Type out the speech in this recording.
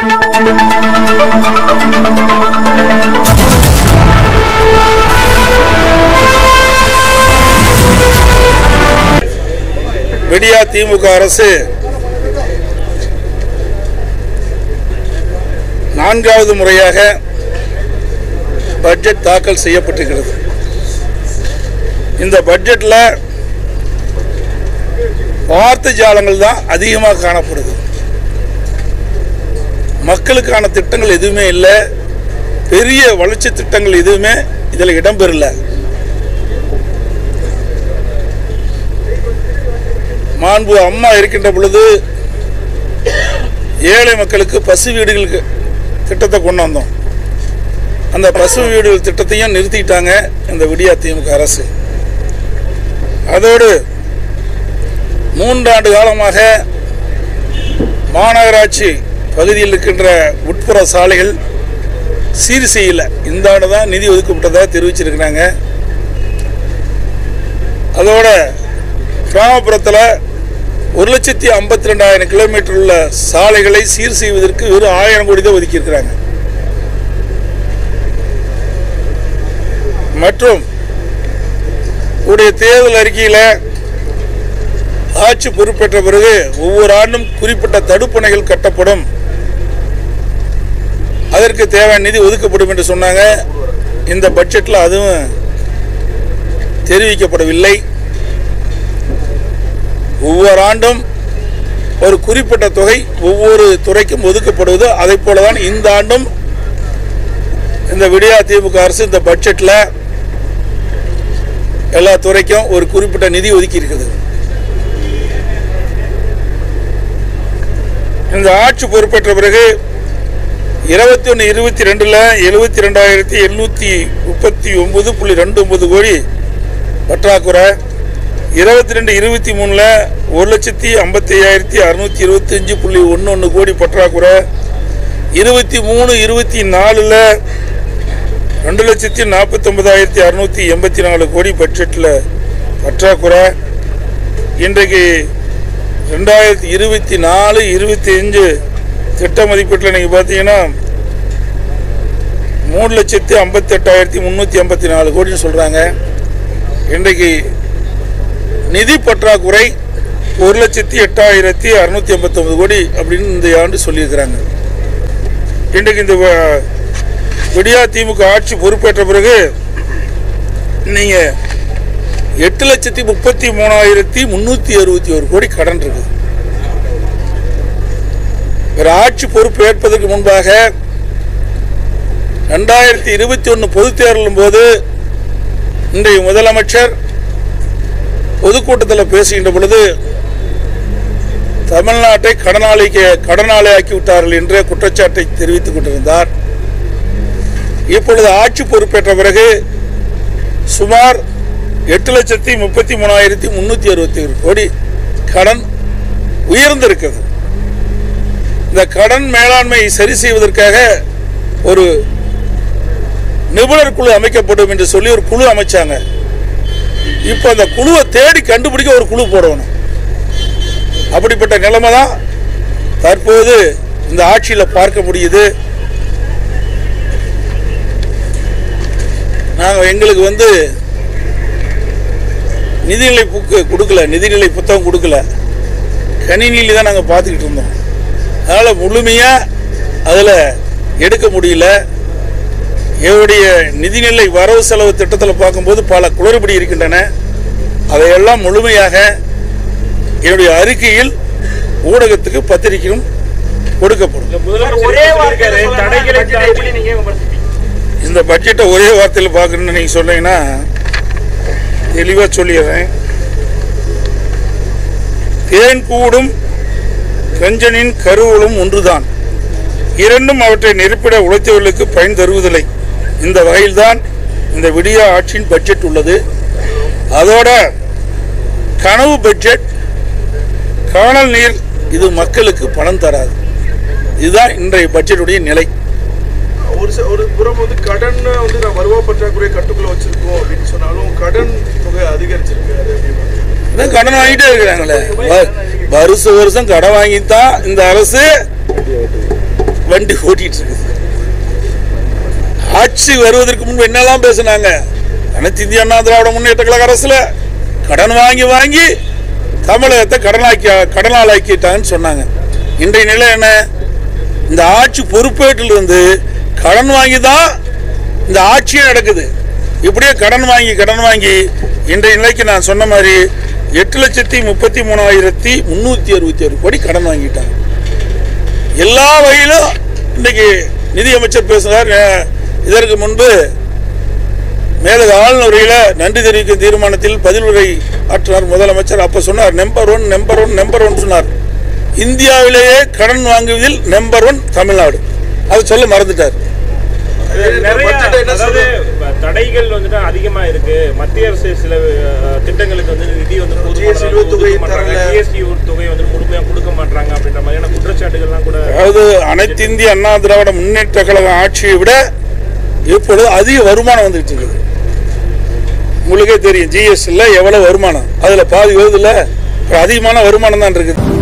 விடியா திமுக அரசு நான்காவது முறையாக பட்ஜெட் தாக்கல் செய்யப்பட்டிருக்கிறது இந்த பட்ஜெட்டில் வார்த்தை ஜாலங்கள் தான் அதிகமாக காணப்படுது மக்களுக்கான திட்டங்கள் எதுவுமே இல்லை பெரிய வளர்ச்சி திட்டங்கள் எதுவுமே இதில் இடம்பெறல மாண்பு அம்மா இருக்கின்ற பொழுது ஏழை மக்களுக்கு பசு வீடுகளுக்கு திட்டத்தை கொண்டு வந்தோம் அந்த பசு வீடுகள் திட்டத்தையும் நிறுத்திட்டாங்க இந்த விடியா திமுக அரசு அதோடு மூன்றாண்டு காலமாக மாநகராட்சி பகுதியில் இருக்கின்ற உட்புற சாலைகள் சீர் செய்யல இந்த ஆண்டு தான் நிதி ஒதுக்கப்பட்டதாக தெரிவிச்சிருக்கிறாங்க அதோட கிராமப்புறத்தில் ஒரு லட்சத்தி ஐம்பத்தி ரெண்டாயிரம் கிலோமீட்டர் உள்ள சாலைகளை சீர் செய்வதற்கு வெறும் ஆயிரம் கோடி தான் ஒதுக்கியிருக்கிறாங்க மற்றும் உடைய தேர்தல் அறிக்கையில் ஆட்சி பொறுப்பேற்ற பிறகு ஒவ்வொரு ஆண்டும் குறிப்பிட்ட தடுப்பணைகள் கட்டப்படும் அதற்கு தேவையான நிதி ஒதுக்கப்படும் என்று சொன்னாங்க இந்த பட்ஜெட்டில் அதுவும் தெரிவிக்கப்படவில்லை ஒவ்வொரு ஆண்டும் ஒரு குறிப்பிட்ட தொகை ஒவ்வொரு துறைக்கும் ஒதுக்கப்படுவது அதை போலதான் இந்த ஆண்டும் இந்த விடியா திமுக அரசு இந்த பட்ஜெட்டில் எல்லா துறைக்கும் ஒரு குறிப்பிட்ட நிதி ஒதுக்கி இருக்குது இந்த ஆட்சி பொறுப்பேற்ற பிறகு இருபத்தி ஒன்று இருபத்தி ரெண்டில் எழுபத்தி ரெண்டாயிரத்தி எழுநூற்றி முப்பத்தி ஒன்பது புள்ளி ரெண்டு ஒன்பது கோடி பற்றாக்குறை இருபத்தி ரெண்டு இருபத்தி மூணில் ஒரு லட்சத்தி ஐம்பத்தி ஐயாயிரத்தி அறுநூத்தி இருபத்தஞ்சு புள்ளி ஒன்று ஒன்று கோடி பற்றாக்குறை இருபத்தி மூணு இருபத்தி நாலில் ரெண்டு லட்சத்தி நாற்பத்தொம்பதாயிரத்தி அறுநூத்தி எண்பத்தி நாலு கோடி பட்ஜெட்டில் பற்றாக்குறை இன்றைக்கு ரெண்டாயிரத்தி இருபத்தி நாலு இருபத்தி அஞ்சு திட்ட மதிப்பீட்டில் நீங்கள் பார்த்தீங்கன்னா மூணு லட்சத்தி ஐம்பத்தெட்டாயிரத்தி முந்நூற்றி ஐம்பத்தி நாலு கோடின்னு சொல்கிறாங்க இன்றைக்கு நிதி பற்றாக்குறை ஒரு லட்சத்தி எட்டாயிரத்தி அறுநூத்தி ஐம்பத்தொம்பது கோடி அப்படின்னு இந்த ஆண்டு சொல்லியிருக்கிறாங்க இன்றைக்கு இந்த வ- விடியா திமுக ஆட்சி பொறுப்பேற்ற பிறகு நீங்கள் எட்டு லட்சத்தி முப்பத்தி மூணாயிரத்தி முந்நூற்றி அறுபத்தி ஒரு கோடி கடன் இருக்குது ஒரு ஆட்சி பொறுப்பு ஏற்பதற்கு முன்பாக ரெண்டாயிரத்தி இருபத்தி ஒன்று பொதுத் தேர்தலின் போது இன்றைய முதலமைச்சர் பொதுக்கூட்டத்தில் பேசுகின்ற பொழுது தமிழ்நாட்டை கடனாளிக்கு கடனாளியாக்கி விட்டார்கள் என்ற குற்றச்சாட்டை தெரிவித்துக் கொண்டிருந்தார் இப்பொழுது ஆட்சி பொறுப்பேற்ற பிறகு சுமார் எட்டு லட்சத்தி முப்பத்தி மூணாயிரத்தி முன்னூற்றி அறுபத்தி ஒரு கோடி கடன் உயர்ந்திருக்கிறது இந்த கடன் மேலாண்மை சரி செய்வதற்காக ஒரு நிபுணர் குழு அமைக்கப்படும் என்று சொல்லி ஒரு குழு அமைச்சாங்க இப்போ அந்த குழுவை தேடி கண்டுபிடிக்க ஒரு குழு போடணும் அப்படிப்பட்ட நிலைமை தான் தற்போது இந்த ஆட்சியில் பார்க்க முடியுது நாங்கள் எங்களுக்கு வந்து நிதிநிலை புக்கு கொடுக்கல நிதிநிலை புத்தகம் கொடுக்கல கணினியில் தான் நாங்கள் பார்த்துக்கிட்டு இருந்தோம் அதனால் முழுமையாக அதில் எடுக்க முடியல என்னுடைய நிதிநிலை வரவு செலவு திட்டத்தில் பார்க்கும்போது பல குளறுபடி இருக்கின்றன அதையெல்லாம் முழுமையாக என்னுடைய அறிக்கையில் ஊடகத்துக்கு பத்திரிகையும் கொடுக்கப்படும் ஒரே வார்த்தையில தடைகளை எப்படி நீங்க விமர்சிப்பீங்க இந்த பட்ஜெட்டை ஒரே வார்த்தையில் பார்க்கணும்னு நீங்கள் சொன்னீங்கன்னா தெளிவாக சொல்லிடுறேன் தேன் கூடும் கஞ்சனின் கருவலும் ஒன்றுதான் இரண்டும் அவற்றை நெருப்பிட உழைத்தவர்களுக்கு பயன் தருவதில்லை இந்த வகையில்தான் இந்த விடியா ஆட்சியின் பட்ஜெட் உள்ளது அதோட கனவு பட்ஜெட் காணல் நீர் இது மக்களுக்கு பணம் தராது இதுதான் இன்றைய பட்ஜெட்டுடைய நிலை ஒரு ச- ஒரு புறம் வந்து கடன் வந்து நான் வருவா பற்றாக்குறை கட்டுக்குள்ள வச்சிருக்கோம் அப்படின்னு சொன்னாலும் கடன் தொகை அதிகரிச்சிருக்காரு அப்படின்னு அதான் கடன் வாங்கிட்டே இருக்கிறாங்களே வ- வருஷம் வருஷம் கடன் வாங்கித்தான் இந்த அரசு வண்டி ஓட்டிட்டு இருக்குது ஆட்சி வருவதற்கு முன்பு என்னெல்லாம் பேசுனாங்க அனைத்து இந்திய அண்ணா திராவிட முன்னேற்ற கழக அரசுல கடன் வாங்கி வாங்கி தமிழகத்தை கடனாக்கி கடனாளாக்கிட்டாங்கன்னு சொன்னாங்க இன்றைய நிலை என்ன இந்த ஆட்சி பொறுப்பேற்றிலிருந்து கடன் வாங்கி தான் இந்த ஆட்சியே நடக்குது இப்படியே கடன் வாங்கி கடன் வாங்கி இன்றைய நிலைக்கு நான் சொன்ன மாதிரி எட்டு லட்சத்தி முப்பத்தி மூணாயிரத்தி முந்நூற்றி அறுபத்தி ஆறு கோடி கடன் வாங்கிட்டாங்க எல்லா வகையிலும் இன்னைக்கு நிதியமைச்சர் பேசுகிறார் அஹ், இதற்கு முன்பு மேலக ஆளுநரையில் நன்றி தெரிவிக்கும் தீர்மானத்தில் பதில் உரை ஆற்றினார் முதலமைச்சர் அப்ப சொன்னார் number one number one number one சொன்னார் இந்தியாவிலேயே கடன் வாங்குவதில் நம்பர் ஒன் தமிழ்நாடு அதை சொல்ல மறந்துட்டார் நிறைய பட்ஜெட் என்ன அதாவது சொல்லுது? இப்ப தடைகள் வந்துட்டு அதிகமா இருக்கு மத்திய அரசு சில அஹ், திட்டங்களுக்கு வந்து நிதி வந்து GST தொகை தரல. ஜிஎஸ்டி தொகை வந்து முழுமையா கொடுக்க மாட்டாங்க அப்படின்ற மாதிரியான குற்றச்சாட்டுகள்லாம் கூட அதாவது அனைத்து இந்திய அண்ணா திராவிட முன்னேற்ற கழக ஆட்சியை விட இப்பொழுது அதிக வருமானம் வந்துட்டு இருக்குது உங்களுக்கே தெரியும் ஜிஎஸ்டியில் எவ்வளவு வருமானம் அதில் பாதி வருதுல்ல இப்ப அதிகமான வருமானம் தான் இருக்குது